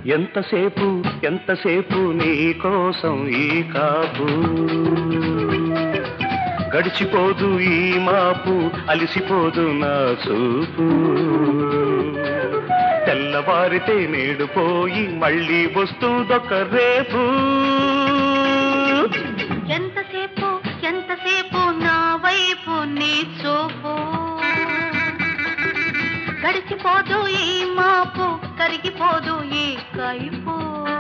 ఎంతసేపు ఎంతసేపు నీ కోసం ఈ కాపు గడిచిపోదు ఈ మాపు అలిసిపోదు నా చూపు తెల్లవారితే నేడు పోయి మళ్ళీ వస్తుందొక రేపు ఎంతసేపు ఎంతసేపు నా వైపు నీ చూపు గడిచిపోదు ఈ మాపు కరిగిపోదు ఈ కైపు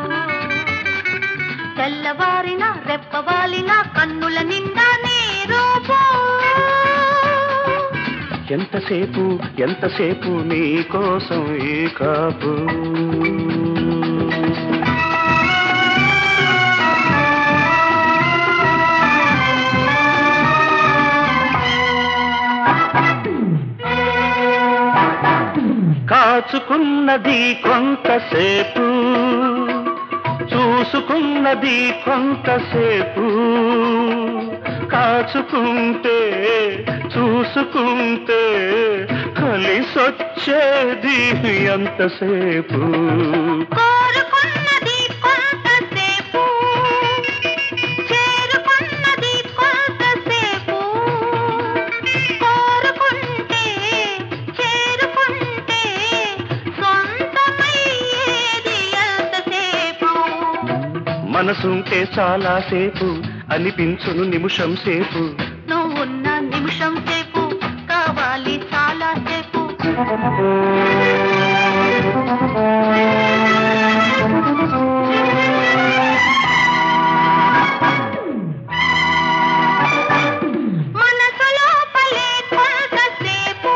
తెల్లవారిన రెప్పవాలిన కన్నుల నిండా నీ రూపు ఎంతసేపు ఎంతసేపు నీ కోసం ఈ కాపు కాచుకున్నది కొంతసేపు చూసుకున్నది కొంతసేపు కాచుకుంటే చూసుకుంటే కలిసొచ్చేది ఎంతసేపు కోరుకున్నది కొంతసేపు చేరుకున్నది కొంతసేపు కోరుకుంటే చేరుకుంటే సొంతమయ్యేది ఎంతసేపు మనసుంటే చాలాసేపు అనిపించును నిమిషం సేపు నువ్వున్న నిమిషం సేపు కావాలి చాలా సేపు మనసులో పలే కొంతసేపు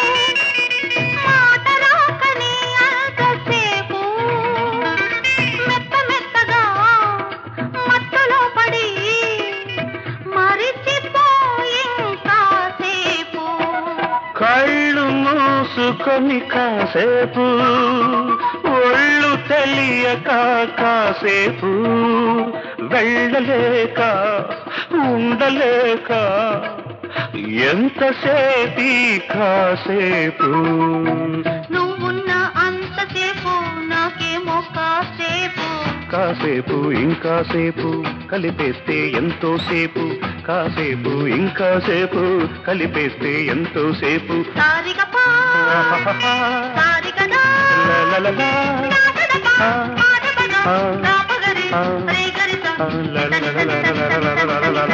మాట రాకని అంతసేపు మెత్త మెత్తగా మత్తులో పడి మరిచిపోయింకాసేపు కళ్ళు మూసుకొని కాసేపు ఒళ్ళు తెలియక కాసేపు వెళ్ళలేక ఉండలేక ఎంతసేపీ కాసేపు నువ్వున్న అంతసేపు నాకేమో కాసేపు కాసేపు ఇంకాసేపు కలిపేస్తే ఎంతో సేపు కాసేపు ఇంకాసేపు కలిపేస్తే ఎంతో సేపు సారిగా పా సారిగా నా లలలలా. నాదనపా, ఆ. పాదపద, ఆ. రాపగరి, ఆ. రేగరిస, లలలలలలలలలలలల.